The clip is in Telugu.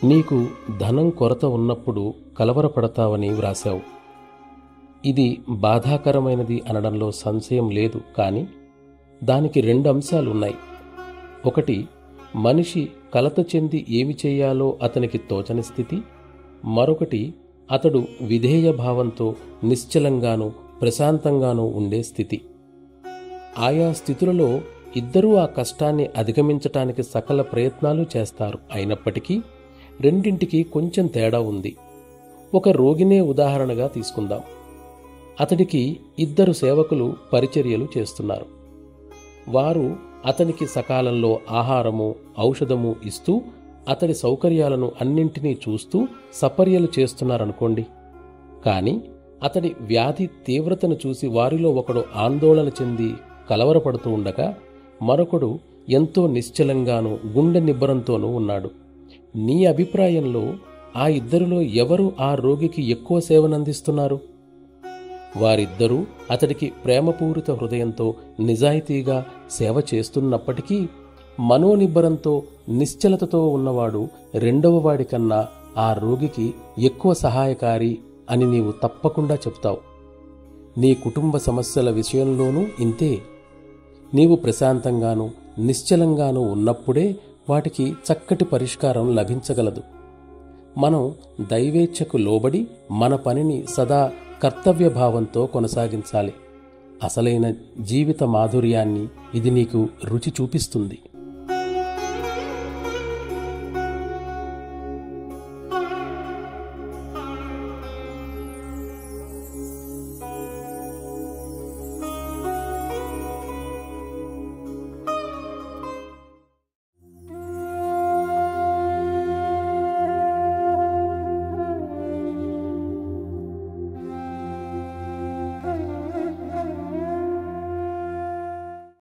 నీకు ధనం కొరత ఉన్నప్పుడు కలవరపడతావని వ్రాశావు ఇది బాధాకరమైనది అనడంలో సంశయం లేదు కానీ దానికి రెండు అంశాలున్నాయి ఒకటి మనిషి కలత చెంది ఏమి చేయాలో అతనికి తోచని స్థితి మరొకటి అతడు విధేయ భావంతో నిశ్చలంగానూ ప్రశాంతంగానూ ఉండే స్థితి ఆయా స్థితులలో ఇద్దరూ ఆ కష్టాన్ని అధిగమించటానికి సకల ప్రయత్నాలు చేస్తారు అయినప్పటికీ రెండింటికి కొంచెం తేడా ఉంది ఒక రోగినే ఉదాహరణగా తీసుకుందాం అతడికి ఇద్దరు సేవకులు పరిచర్యలు చేస్తున్నారు వారు అతనికి సకాలంలో ఆహారము ఔషధము ఇస్తూ అతడి సౌకర్యాలను అన్నింటినీ చూస్తూ సపర్యలు చేస్తున్నారనుకోండి కాని అతడి వ్యాధి తీవ్రతను చూసి వారిలో ఒకడు ఆందోళన చెంది కలవరపడుతూ ఉండగా మరొకడు ఎంతో నిశ్చలంగానూ గుండె నిబ్బరంతోనూ ఉన్నాడు నీ అభిప్రాయంలో ఆ ఇద్దరిలో ఎవరు ఆ రోగికి ఎక్కువ సేవనందిస్తున్నారు వారిద్దరూ అతడికి ప్రేమపూరిత హృదయంతో నిజాయితీగా సేవ చేస్తున్నప్పటికీ మనోనిబ్బరంతో నిశ్చలతతో ఉన్నవాడు రెండవ వాడి కన్నా ఆ రోగికి ఎక్కువ సహాయకారి అని నీవు తప్పకుండా చెప్తావు నీ కుటుంబ సమస్యల విషయంలోనూ ఇంతే నీవు ప్రశాంతంగానూ నిశ్చలంగానూ ఉన్నప్పుడే వాటికి చక్కటి పరిష్కారం లభించగలదు మనం దైవేచ్ఛకు లోబడి మన పనిని సదా కర్తవ్య భావంతో కొనసాగించాలి అసలైన జీవిత మాధుర్యాన్ని ఇది నీకు రుచి చూపిస్తుంది